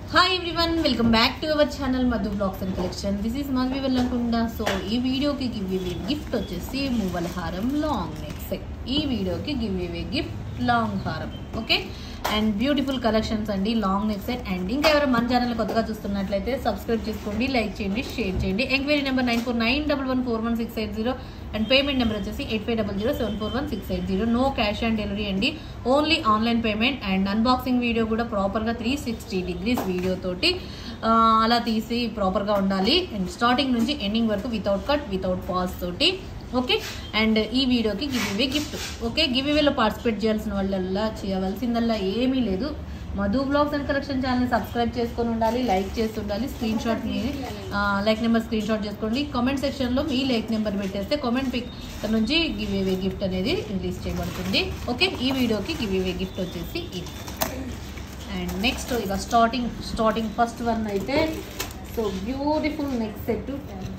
hi everyone welcome back to our channel Madhu blogs and collection this is Madhavi వెళ్ళకుండా so ఈ వీడియోకి giveaway gift వచ్చేసి మువ్వల హారం లాంగ్ నెక్ సెట్ ఈ వీడియోకి గివ్ ఇవే గిఫ్ట్ లాంగ్ హారం ఓకే అండ్ బ్యూటిఫుల్ కలెక్షన్స్ అండి లాంగ్ నెక్ సెట్ అండ్ ఇంకా ఎవరైనా మన ఛానల్ కొత్తగా చూస్తున్నట్లయితే సబ్స్క్రైబ్ చేసుకోండి లైక్ చేయండి షేర్ చేయండి enquiry number nine four nine double one four one six eight zero and payment number వచ్చేసి eight five double zero seven four one six eight zero no cash on delivery అండి only online payment and unboxing video కూడా ప్రాపర్గా three sixty degrees video తోటి ఆ, అలా తీసి ప్రాపర్గా ఉండాలి అండ్ స్టార్టింగ్ నుంచి ఎండింగ్ వరకు వితౌట్ కట్ వితౌట్ పాస్ తోటి ఓకే అండ్ ఈ వీడియోకి గివ్ ఇవే గిఫ్ట్ ఓకే గివ్ ఇవేలో పార్టిసిపేట్ చేయాల్సిన వాళ్ళల్లా చేయవలసిందల్లా ఏమీ లేదు Madhu blogs and collection channel subscribe చేసుకొని ఉండాలి లైక్ చేసి ఉండాలి స్క్రీన్ షాట్ మీ లైక్ నెంబర్ స్క్రీన్ షాట్ చేసుకోండి కామెంట్ సెక్షన్లో మీ లైక్ నెంబర్ పెట్టేస్తే కామెంట్ పిక్ నుంచి గివ్ ఇవే గిఫ్ట్ అనేది రిలీజ్ చేయబడుతుంది ఓకే ఈ వీడియోకి గివ్ ఇవే గిఫ్ట్ వచ్చేసి ఇది అండ్ నెక్స్ట్ ఇక స్టార్టింగ్ స్టార్టింగ్ ఫస్ట్ వన్ అయితే so beautiful next set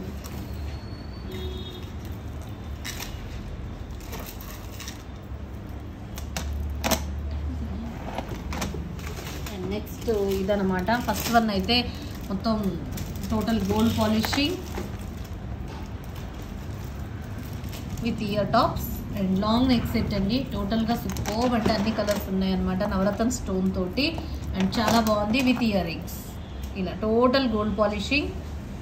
and next ఇదనమాట ఫస్ట్ వన్ అయితే మొత్తం total gold polishing with ear tops and long neck set అండి టోటల్గా సూపర్ అంటే అన్ని కలర్స్ ఉన్నాయన్నమాట నవరత్న స్టోన్ తోటి అండ్ చాలా బాగుంది విత్ ఇయర్ రింగ్స్ ఇలా టోటల్ గోల్డ్ పాలిషింగ్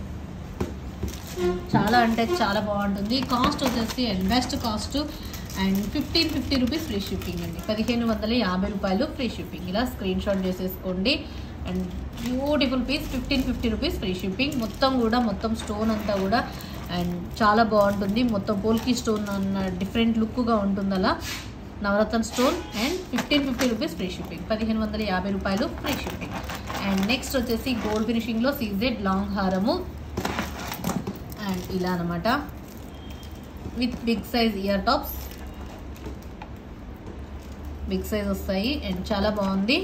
చాలా అంటే చాలా బాగుంటుంది కాస్ట్ వచ్చేసి and best cost and fifteen fifty rupees free shipping అండి పదిహేను వందల యాభై రూపాయలు ఫ్రీ షిప్పింగ్ ఇలా స్క్రీన్ షాట్ చేసేసుకోండి and beautiful piece fifteen fifty rupees free shipping మొత్తం కూడా మొత్తం స్టోన్ అంతా కూడా అండ్ చాలా బాగుంటుంది మొత్తం పోల్కి స్టోన్ అన్న డిఫరెంట్ లుక్గా ఉంటుంది అలా Navaratna stone and fifteen fifty rupees free shipping పదిహేను వందల యాభై రూపాయలు ఫ్రీ షిప్పింగ్ అండ్ నెక్స్ట్ వచ్చేసి గోల్డ్ ఫినిషింగ్లో సీజెడ్ లాంగ్ హారము అండ్ ఇలా అనమాట with big size ear tops big size వస్తాయి అండ్ చాలా బాగుంది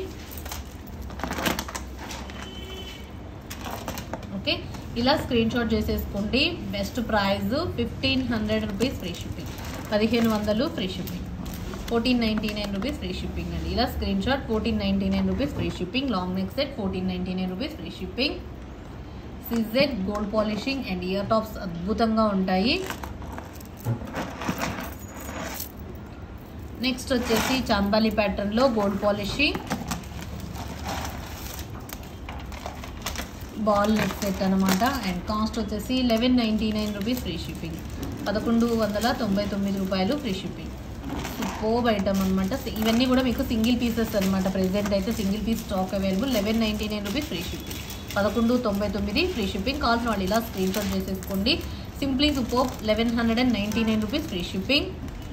ఓకే ఇలా స్క్రీన్ షాట్ చేసేసుకోండి best price fifteen hundred rupees free shipping పదిహేను వందలు free shipping fourteen ninety nine rupees free shipping అండి ఇలా screen screenshot fourteen ninety nine rupees free shipping long neck set fourteen ninety nine rupees free shipping CZ gold polishing and ear tops అద్భుతంగా ఉంటాయి next వచ్చేసి చాంబాలి ప్యాటర్న్లో gold polishing ball neck set అనమాట and cost వచ్చేసి eleven ninety nine rupees free shipping పదకొండు వందల తొంభై తొమ్మిది రూపాయలు ఫ్రీ షిప్పింగ్ సూపర్ ఐటమ్ అనమాట ఇవన్నీ కూడా మీకు సింగిల్ పీసెస్ అనమాట ప్రెసెంట్ అయితే single piece stock available eleven ninety nine rupees free shipping పదకొండు తొంభై తొమ్మిది ఫ్రీ షిప్పింగ్ కావాల్సిన వాళ్ళు ఇలా స్క్రీన్ షాట్ చేసేసుకోండి simply super eleven hundred and ninety nine rupees free shipping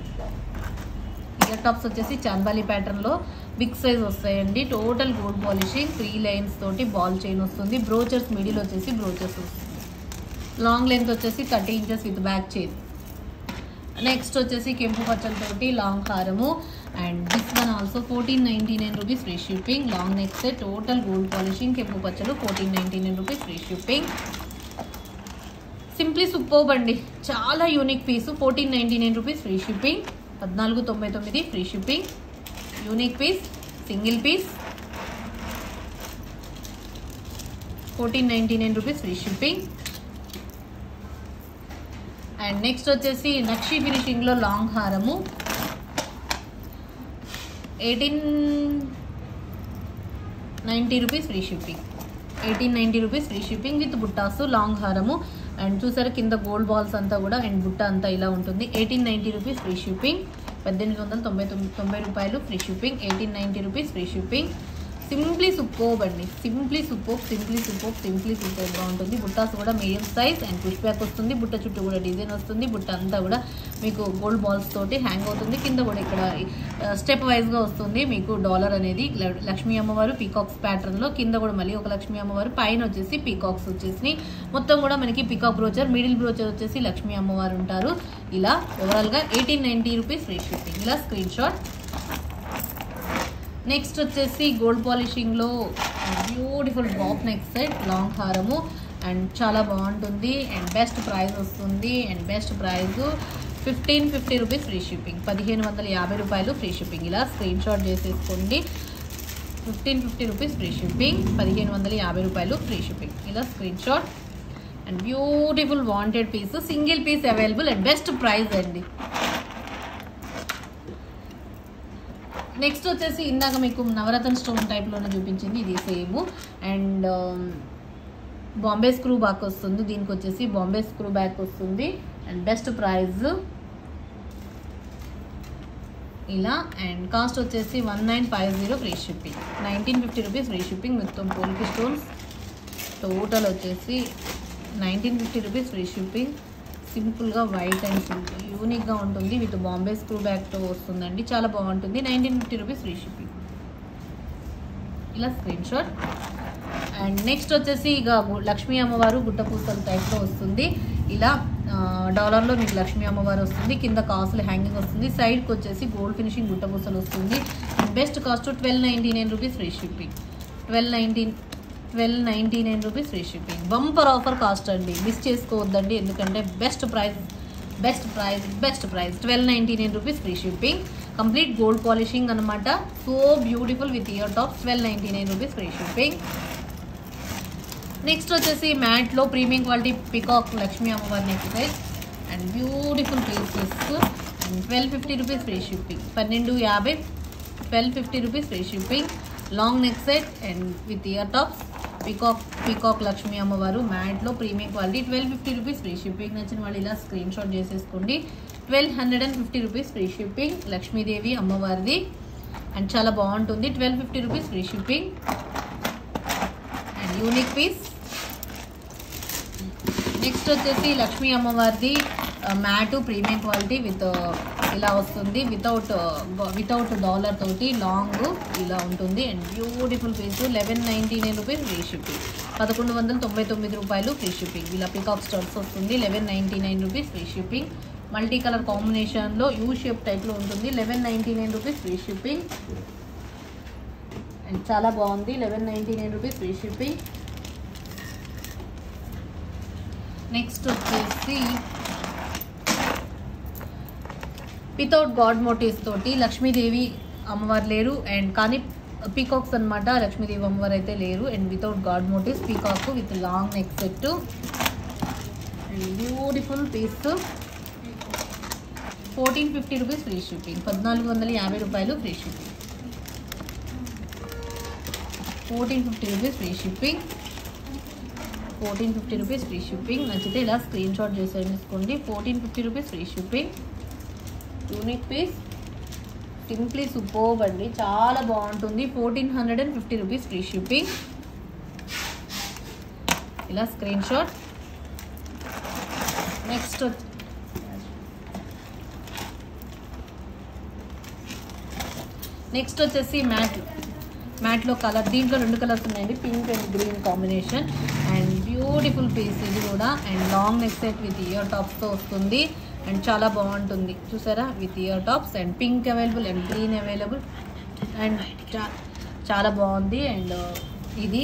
ear tops వచ్చేసి చాంబాలి ప్యాటర్న్లో బిగ్ సైజ్ వస్తాయండి total gold polishing three lines తోటి బాల్ చైన్ వస్తుంది బ్రోచర్స్ మిడిల్ వచ్చేసి బ్రోచర్స్ వస్తుంది లాంగ్ లెంత్ వచ్చేసి thirty inches with back chain next వచ్చేసి కెంపు పచ్చలతోటి లాంగ్ హారము and this one also fourteen ninety nine rupees free shipping long next total gold polishing కెంపు పచ్చలు fourteen ninety nine rupees free shipping simply superb అండి చాలా unique piece fourteen ninety nine rupees free shipping పద్నాలుగు తొంభై తొమ్మిది free shipping unique piece single piece fourteen ninety nine rupees free shipping and next వచ్చేసి నక్షి ఫినిషింగ్లో లాంగ్ హారము eighteen ninety rupees free shipping eighteen ninety rupees free shipping with బుట్టాసు long హారము and చూసారా కింద గోల్డ్ బాల్స్ అంతా కూడా అండ్ బుట్ట అంతా ఇలా ఉంటుంది eighteen ninety rupees free shipping పద్దెనిమిది వందల తొంభై తొమ్మిది తొంభై రూపాయలు free shipping eighteen ninety rupees free shipping simply superb అండి simply super simply super simply సూపర్గా ఉంటుంది బుట్టాస్ కూడా medium size and push back వస్తుంది బుట్ట చుట్టూ కూడా డిజైన్ వస్తుంది బుట్ట అంతా కూడా మీకు గోల్డ్ బాల్స్ తోటి హ్యాంగ్ అవుతుంది కింద కూడా ఇక్కడ స్టెప్ వైజ్గా వస్తుంది మీకు డాలర్ అనేది ల- లక్ష్మీ అమ్మవారు పీకాక్స్ ప్యాటర్న్లో కింద కూడా మళ్ళీ ఒక లక్ష్మీ అమ్మవారు పైన వచ్చేసి పీకాక్స్ వచ్చేసి మొత్తం కూడా మనకి పీకాక్ బ్రోచర్ మిడిల్ బ్రోచర్ వచ్చేసి లక్ష్మీ అమ్మవారు ఉంటారు ఇలా ఓవరాల్గా eighteen ninety rupees free shipping ఇలా స్క్రీన్ షాట్ నెక్స్ట్ వచ్చేసి గోల్డ్ పాలిషింగ్లో beautiful drop neck set long హారము అండ్ చాలా బాగుంటుంది అండ్ బెస్ట్ ప్రైస్ వస్తుంది and best price fifteen fifty rupees free shipping పదిహేను వందల యాభై రూపాయలు ఫ్రీ షిప్పింగ్ ఇలా స్క్రీన్ షాట్ చేసేసుకోండి fifteen fifty rupees free shipping పదిహేను వందల యాభై రూపాయలు ఫ్రీ షిప్పింగ్ ఇలా screen screenshot and beautiful wanted piece single piece available and best price అండి నెక్స్ట్ వచ్చేసి ఇందాక మీకు నవరత్న స్టోన్ టైప్లోనే చూపించింది ఇది same and Bombay screw back వస్తుంది దీనికి వచ్చేసి బాంబే స్క్రూ బ్యాక్ వస్తుంది అండ్ బెస్ట్ ప్రైస్ ఇలా అండ్ కాస్ట్ వచ్చేసి one nine five zero free shipping nineteen fifty rupees free shipping మొత్తం పోల్కి స్టోన్స్ టోటల్ వచ్చేసి nineteen fifty rupees free shipping సింపుల్గా వైట్ అండ్ సింపుల్ యూనిక్గా ఉంటుంది విత్ బాంబే స్క్రూ బ్యాగ్తో వస్తుందండి చాలా బాగుంటుంది nineteen fifty rupees free shipping ఇలా స్క్రీన్ షాట్ అండ్ నెక్స్ట్ వచ్చేసి ఇక గు- లక్ష్మీ అమ్మవారు గుట్టపూసల టైప్లో వస్తుంది ఇలా ఆ, డాలర్లో మీకు లక్ష్మీ అమ్మవారు వస్తుంది కింద కాసులు హ్యాంగింగ్ వస్తుంది సైడ్కి వచ్చేసి గోల్డ్ ఫినిషింగ్ గుట్టపూసలు వస్తుంది and best cost twelve ninety nine rupees free shipping twelve nineteen twelve ninety nine rupees free shipping bumper offer cost అండి మిస్ చేసుకోవద్దండి ఎందుకంటే best price best price best price twelve ninety nine rupees free shipping complete gold polishing అనమాట so beautiful with ear top twelve ninety nine rupees free shipping next వచ్చేసి మ్యాట్లో premium quality peacock Lakshmi అమ్మవారి necklace and beautiful pieces and twelve fifty rupees free shipping పన్నెండు యాభై twelve fifty rupees free shipping long neck set and with ear tops peacock peacock Lakshmi అమ్మవారు మ్యాట్లో premium quality twelve fifty rupees free shipping నచ్చిన వాళ్ళు ఇలా screen shot చేసేసుకోండి twelve hundred and fifty rupees free shipping Lakshmidevi అమ్మవారిది and చాలా బాగుంటుంది twelve fifty rupees free shipping and unique piece next వచ్చేసి లక్ష్మీ అమ్మవారిది మ్యాటు ప్రీమియం క్వాలిటీ విత్ ఇలా వస్తుంది వితౌట్ వితౌట్ డాలర్ తోటి లాంగ్ ఇలా ఉంటుంది and beautiful piece eleven ninety nine rupees free shipping పదకొండు వందల తొంభై తొమ్మిది రూపాయలు ఫ్రీ షిప్పింగ్ ఇలా పికాక్ స్టర్స్ వస్తుంది eleven ninety nine rupees free shipping multi colour కాంబినేషన్లో యూ షేప్ టైప్లో ఉంటుంది eleven ninety nine rupees free shipping and చాలా బాగుంది eleven ninety nine rupees free shipping next వచ్చేసి వితౌట్ గాడ్ మోటివ్స్ తోటి లక్ష్మీదేవి అమ్మవారు లేరు అండ్ కానీ పీకాక్స్ అన్నమాట లక్ష్మీదేవి అమ్మవారు అయితే లేరు and without god motifs peacock with long neck set and beautiful piece fourteen fifty rupees free shipping పద్నాలుగు వందల యాభై రూపాయలు free shipping fourteen fifty rupees free shipping fourteen fifty rupees free shipping నచ్చితే ఇలా స్క్రీన్ షాట్ చేసేసుకోండి fourteen fifty rupees free shipping unique piece simply superb అండి చాలా బాగుంటుంది fourteen hundred and fifty rupees free shipping ఇలా స్క్రీన్ షాట్ నెక్స్ట్ నెక్స్ట్ వచ్చేసి matte మ్యాట్లో colour దీంట్లో రెండు కలర్స్ ఉన్నాయండి pink and green combination and beautiful piece ఇది కూడా and long neck set with ear టాప్స్తో వస్తుంది అండ్ చాలా బాగుంటుంది చూసారా with ear tops and pink available and green available and చా- చాలా బాగుంది అండ్ ఇది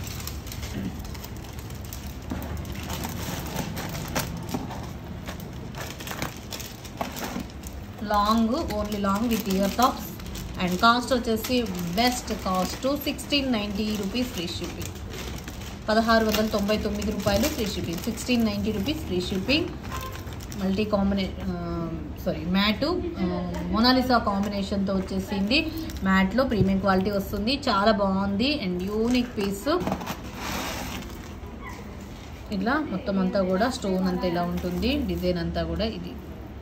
long only long with ear tops and cost వచ్చేసి best cost sixteen ninety rupees free shipping పదహారు వందల తొంభై తొమ్మిది రూపాయలు free shipping sixteen ninety rupees free shipping multi కాంబినే sorry matte Mona Lisa కాంబినేషన్తో వచ్చేసింది మ్యాట్లో ప్రీమియం క్వాలిటీ వస్తుంది చాలా బాగుంది అండ్ యూనిక్ పీస్ ఇట్లా మొత్తం అంతా కూడా స్టోన్ అంతా ఇలా ఉంటుంది డిజైన్ అంతా కూడా ఇది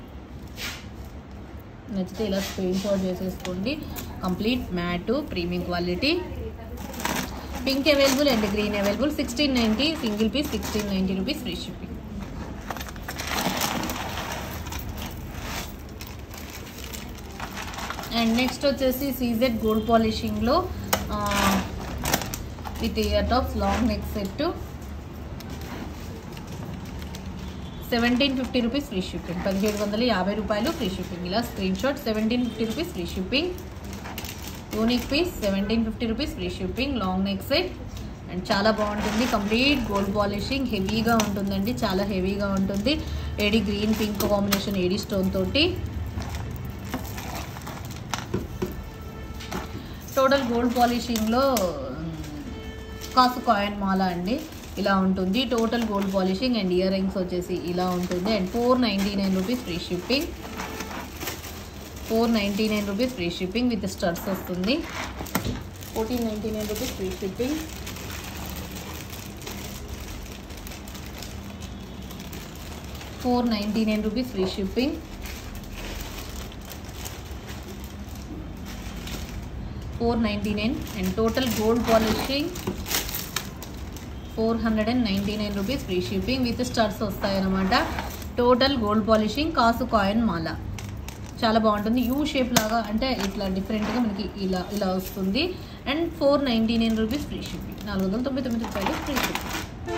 నచ్చితే ఇలా స్క్రీన్ షాట్ చేసేసుకోండి complete matte premium quality pink available and green available sixteen ninety single piece sixteen ninety rupees free shipping and next వచ్చేసి సీజెడ్ గోల్డ్ పాలిషింగ్లో with ear tops long neck set seventeen fifty rupees free shipping పదిహేడు వందల యాభై రూపాయలు free shipping ఇలా screen screenshot seventeen fifty rupees free shipping unique piece seventeen fifty rupees free shipping long neck set and చాలా బాగుంటుంది complete gold polishing హెవీగా ఉంటుందండి చాలా హెవీగా ఉంటుంది AD green pink combination AD stone తోటి టోటల్ గోల్డ్ పాలిషింగ్లో కాసు కాయిన్ మాల అండి ఇలా ఉంటుంది total gold polishing and ear rings వచ్చేసి ఇలా ఉంటుంది and four ninety nine rupees free shipping four ninety nine rupees free shipping with stars వస్తుంది fourteen ninety nine rupees free shipping four ninety nine rupees free shipping four ninety nine and total gold polishing four hundred and ninety nine rupees free shipping with stars వస్తాయన్నమాట total gold polishing కాసు coin మాల చాలా బాగుంటుంది U shape లాగా అంటే ఇట్లా డిఫరెంట్గా మనకి ఇలా ఇలా వస్తుంది and four ninety nine rupees free shipping నాలుగు వందల తొంభై తొమ్మిది రూపాయలు ఫ్రీ షిప్పింగ్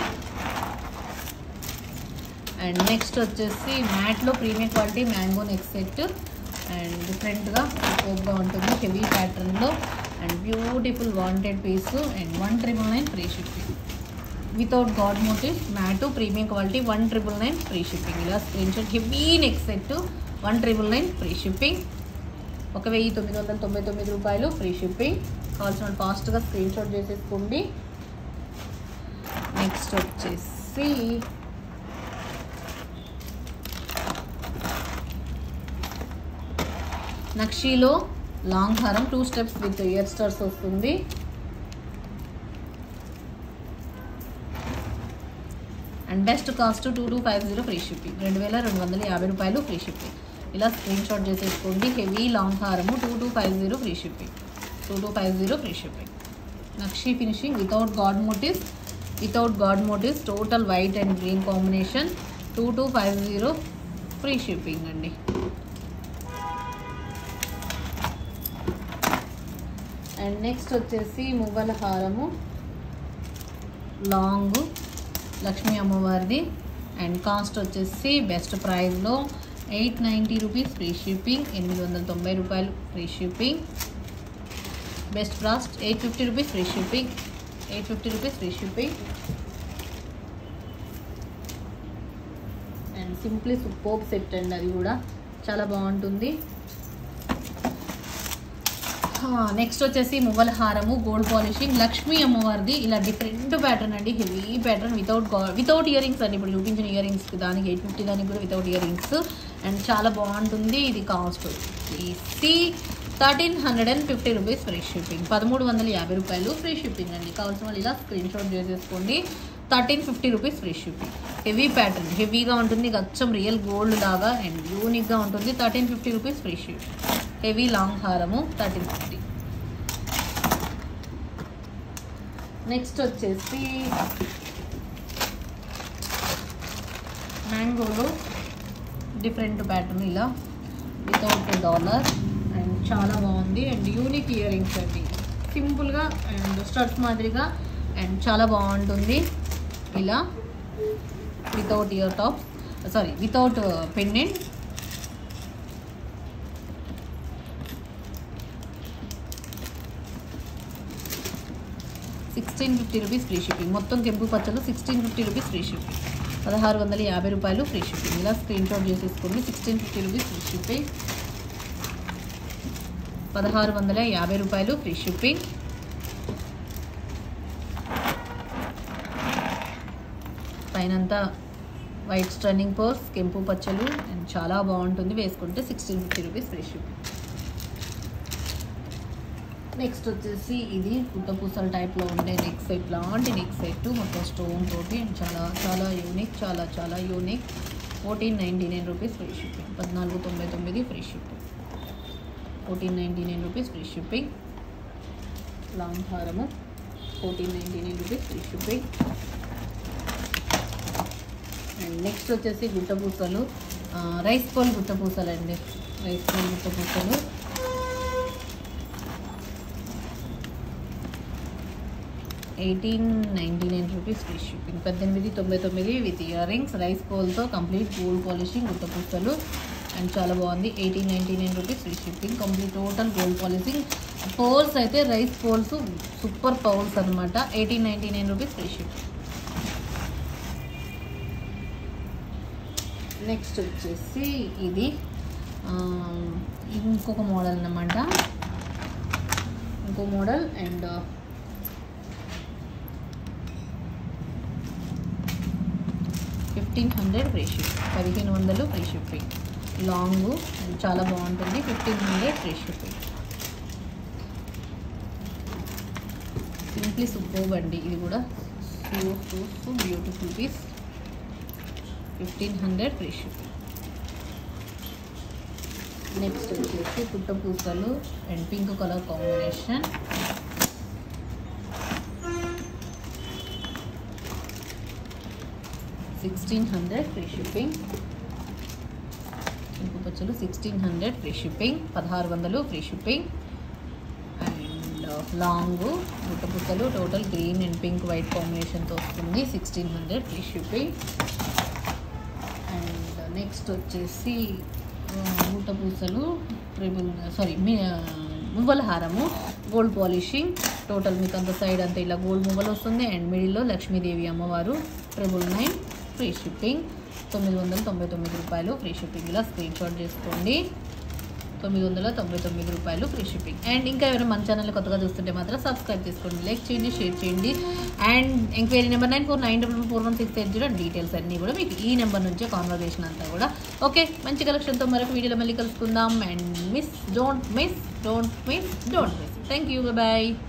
అండ్ నెక్స్ట్ వచ్చేసి మ్యాట్లో premium quality mango neck set and డిఫరెంట్గా సూపర్గా ఉంటుంది హెవీ ప్యాటర్న్లో and beautiful wanted piece and one triple nine free shipping without god motif matte premium quality one triple nine free shipping ఇలా screen shot heavy neck set one triple nine free shipping ఒక వెయ్యి తొమ్మిది వందల తొంభై తొమ్మిది రూపాయలు free shipping కావాల్సిన వాళ్ళు ఫాస్ట్గా స్క్రీన్ షాట్ చేసేసుకోండి నెక్స్ట్ వచ్చేసి నక్షీలో లాంగ్ హారం two steps with ear stars వస్తుంది and best cost two two five zero free shipping రెండు వేల రెండు వందల యాభై రూపాయలు ఫ్రీ షిప్పింగ్ ఇలా స్క్రీన్ షాట్ చేసేసుకోండి హెవీ లాంగ్ హారము two two five zero free shipping two two five zero free shipping నక్షి finishing without god motifs without god motifs total white and green combination two two five zero free shipping అండి and next వచ్చేసి మువ్వల హారము long Lakshmi అమ్మవారిది and cost వచ్చేసి best ప్రైస్లో eight ninety rupees free shipping ఎనిమిది వందల తొంభై రూపాయలు free shipping best cost eight fifty rupees free shipping eight fifty rupees free shipping and simply super set అండి అది కూడా చాలా బాగుంటుంది నెక్స్ట్ వచ్చేసి మువ్వల హారము గోల్డ్ పాలిషింగ్ లక్ష్మీ అమ్మవారిది ఇలా డిఫరెంట్ ప్యాటర్న్ అండి heavy pattern without without ear rings అండి ఇప్పుడు చూపించిన ఇయర్ రింగ్స్ దానికి ఎయిట్ ఫిఫ్టీ దానికి కూడా వితౌట్ ఇయర్ రింగ్స్ అండ్ చాలా బాగుంటుంది ఇది కాస్ట్ వచ్చేసి thirteen hundred and fifty rupees free shipping పదమూడు వందల యాభై రూపాయలు ఫ్రీ షిప్పింగ్ అండి కావాల్సిన వాళ్ళు ఇలా స్క్రీన్ షాట్ చేసేసుకోండి thirteen fifty rupees free shipping heavy pattern హెవీగా ఉంటుంది అచ్చం రియల్ గోల్డ్ లాగా అండ్ యూనిక్గా ఉంటుంది thirteen fifty rupees free shipping heavy long హారము థర్టీన్ ఫిఫ్టీ నెక్స్ట్ వచ్చేసి మ్యాంగోలో డిఫరెంట్ ప్యాటర్న్ ఇలా వితౌట్ డాలర్ అండ్ చాలా బాగుంది అండ్ యూనిక్ ఇయర్ రింగ్స్ అండి సింపుల్గా అండ్ స్టర్ట్స్ మాదిరిగా అండ్ చాలా బాగుంటుంది ఇలా without ear top sorry without pendant sixteen fifty rupees free shipping మొత్తం కెంపు పచ్చలు sixteen fifty rupees free shipping పదహారు వందల యాభై రూపాయలు ఫ్రీ షిప్పింగ్ ఇలా స్క్రీన్ షాట్ చేసేసుకోండి sixteen fifty rupees free shipping పదహారు వందల యాభై రూపాయలు ఫ్రీ షిప్పింగ్ పైనంతా వైట్ స్టర్నింగ్ పర్స్ కెంపు పచ్చలు అండ్ చాలా బాగుంటుంది వేసుకుంటే sixteen fifty rupees free shipping next వచ్చేసి ఇది పుట్టపూసల టైప్లో ఉండే నెక్ సెట్ లాంటి నెక్ సెట్ మొత్తం స్టోన్ తోటి అండ్ చాలా చాలా యూనిక్ చాలా చాలా unique fourteen ninety nine rupees free shipping పద్నాలుగు తొంభై తొమ్మిది free shipping fourteen ninety nine rupees free shipping long హారము fourteen ninety nine rupees free shipping and next వచ్చేసి గుట్టపూసలు ఆ, రైస్ పోల్ గుట్టపూసలు అండి రైస్ పోల్ గుట్టపూసలు eighteen ninety nine rupees free shipping పద్దెనిమిది తొంభై తొమ్మిది విత్ ఇయర్ రింగ్స్ రైస్ పోల్తో కంప్లీట్ గోల్డ్ పాలిషింగ్ గుట్టపూసలు అండ్ చాలా బాగుంది eighteen ninety nine rupees free shipping complete total gold polishing pearls అయితే రైస్ పోల్స్ సూపర్ పౌల్స్ అనమాట eighteen ninety nine rupees free shipping next వచ్చేసి ఇది ఆ, ఇంకొక మోడల్ అన్నమాట ఇంకో model and fifteen hundred free ship పదిహేను వందలు ఫ్రీ షిప్పింగ్ లాంగ్ చాలా బాగుంటుంది fifteen hundred free shipping simply super అండి ఇది కూడా so so so beautiful piece fifteen hundred free shipping next వచ్చేసి పుట్ట పూసలు and pink colour combination sixteen hundred free shipping pink పచ్చలు సిక్స్టీన్ హండ్రెడ్ ఫ్రీ షిప్పింగ్ పదహారు వందలు ఫ్రీ షిప్పింగ్ అండ్ లాంగ్ పుట్ట పూసలు total green and pink white కాంబినేషన్తో వస్తుంది sixteen hundred free shipping and next వచ్చేసి మూట పూసలు ట్రిబుల్ సారీ మీ మువ్వల హారము గోల్డ్ పాలిషింగ్ టోటల్ మీకు అంత సైడ్ అంతా ఇలా గోల్డ్ మువ్వలు వస్తుంది అండ్ మిడిల్లో లక్ష్మీదేవి అమ్మవారు ట్రిబుల్ నైన్ ఫ్రీ షిప్పింగ్ తొమ్మిది వందల తొంభై తొమ్మిది రూపాయలు ఫ్రీ షిప్పింగ్ ఇలా స్క్రీన్ షాట్ చేసుకోండి తొమ్మిది వందల తొంభై తొమ్మిది రూపాయలు ఫ్రీ షిప్పింగ్ అండ్ ఇంకా ఎవరైనా మన ఛానల్ కొత్తగా చూస్తుంటే మాత్రం సబ్స్క్రైబ్ చేసుకోండి లైక్ చేయండి షేర్ చేయండి and enquiry number nine four nine double four one six eight zero details అన్నీ కూడా మీకు ఈ నెంబర్ నుంచే కాన్వర్జేషన్ అంతా కూడా ఓకే మంచి కలెక్షన్తో మరొక వీడియోలో మళ్ళీ కలుసుకుందాం and miss don't miss don't miss don't miss thank you bye